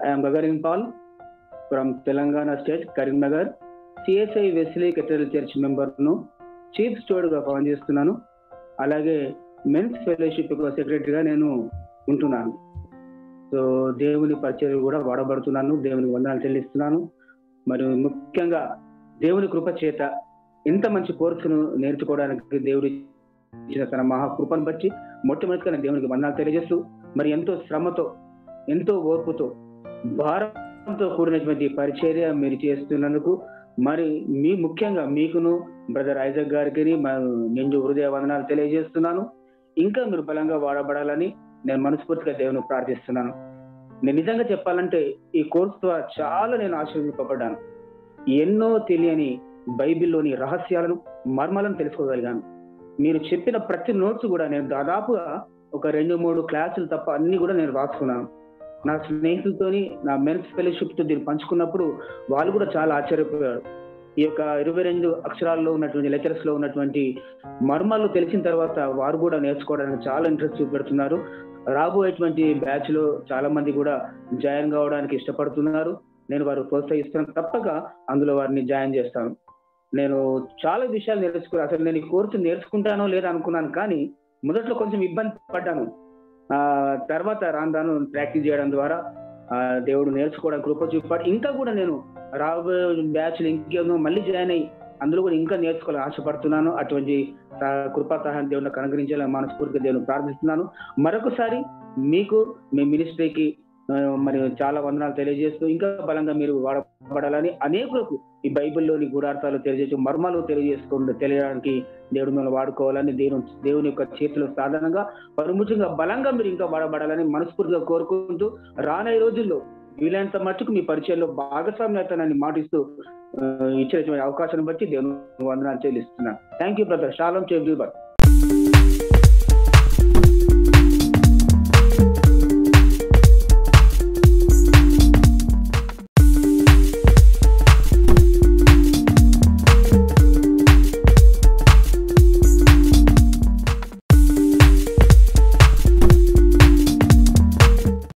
I'm Gagarin Paul from Telangana state Karimnagar CSI Wesley cathedral church మెంబర్ను chief స్టోర్గా పనిచేస్తున్నాను అలాగే మెన్స్ ఫెలోషిప్ సెక్రటరీగా నేను ఉంటున్నాను సో దేవుని పరిచయం కూడా వాడబడుతున్నాను దేవునికి వందనాలు చెల్లిస్తున్నాను మరియు ముఖ్యంగా దేవుని కృప చేత ఇంత మంచి కోర్సును నేర్చుకోవడానికి దేవుడు ఇచ్చిన తన మహాకృపను బట్టి మొట్టమొదటిగా నేను దేవునికి వందనాలు తెలియజేస్తూ మరి ఎంతో శ్రమతో ఎంతో ఓర్పుతో భారంతో కూడినటువంటి పరిచర్య మీరు చేస్తున్నందుకు మరి మీ ముఖ్యంగా మీకును బ్రదర్ ఐజక్ గారికి నిండు హృదయ వందనాలు తెలియజేస్తున్నాను ఇంకా మీరు బలంగా వాడబడాలని నేను మనస్ఫూర్తిగా దేవుని ప్రార్థిస్తున్నాను నేను నిజంగా చెప్పాలంటే ఈ కోర్సు ద్వారా చాలా నేను ఆశీర్వదింపబడ్డాను ఎన్నో తెలియని బైబిల్లోని రహస్యాలను మర్మాలను తెలుసుకోగలిగాను మీరు చెప్పిన ప్రతి నోట్స్ కూడా నేను దాదాపుగా ఒక రెండు మూడు క్లాసులు తప్ప అన్ని కూడా నేను రాసుకున్నాను నా స్నేహితులతోని నా మెన్స్ ఫెలోషిప్ తో దీన్ని పంచుకున్నప్పుడు వాళ్ళు కూడా చాలా ఆశ్చర్యపోయారు ఈ యొక్క ఇరవై రెండు అక్షరాల్లో ఉన్నటువంటి లెక్చర్స్ లో ఉన్నటువంటి మర్మాలు తెలిసిన తర్వాత వారు కూడా నేర్చుకోవడానికి చాలా ఇంట్రెస్ట్ చూపెడుతున్నారు రాబోయేటువంటి బ్యాచ్ లో చాలా మంది కూడా జాయిన్ కావడానికి ఇష్టపడుతున్నారు నేను వారు ప్రోత్సహిస్తున్నాను తప్పక అందులో వారిని జాయిన్ చేస్తాను నేను చాలా విషయాలు నేర్చుకున్నాను అసలు నేను ఈ కోర్సు నేర్చుకుంటానో లేదో అనుకున్నాను కానీ మొదట్లో కొంచెం ఇబ్బంది పడ్డాను ఆ తర్వాత రాను రాను ప్రాక్టీస్ చేయడం ద్వారా ఆ దేవుడు నేర్చుకోవడం కృప చూపాడు ఇంకా కూడా నేను రాబోయే బ్యాచ్ ఇంకేమో మళ్ళీ జాయిన్ అయ్యి అందులో కూడా ఇంకా నేర్చుకోవాలని ఆశపడుతున్నాను అటువంటి కృపా సహాయం దేవుడు నాకు అనుగ్రహించాలని మనస్ఫూర్తిగా దేవుని ప్రార్థిస్తున్నాను మరొకసారి మీకు మీ మినిస్ట్రీకి మరి చాలా వందనాలు తెలియజేస్తూ ఇంకా బలంగా మీరు వాడబడాలని అనేకులకు ఈ బైబిల్లోని గూఢార్థాలు తెలియజేసి మర్మాలు తెలియజేసుకుంటూ తెలియడానికి దేవుడు మిమ్మల్ని వాడుకోవాలని దేవుని దేవుని యొక్క చేతిలో సాధారణంగా పరుముఖంగా బలంగా మీరు ఇంకా వాడబడాలని మనస్ఫూర్తిగా కోరుకుంటూ రానయ్యే రోజుల్లో వీలైనంత మట్టుకు మీ పరిచయంలో భాగస్వామ్యతనాన్ని మాటిస్తూ ఇచ్చిన అవకాశాన్ని బట్టి దేవుని వందనాలు చెల్లిస్తున్నాను థ్యాంక్ యూ బ్రదర్ షాలం చెబుతూ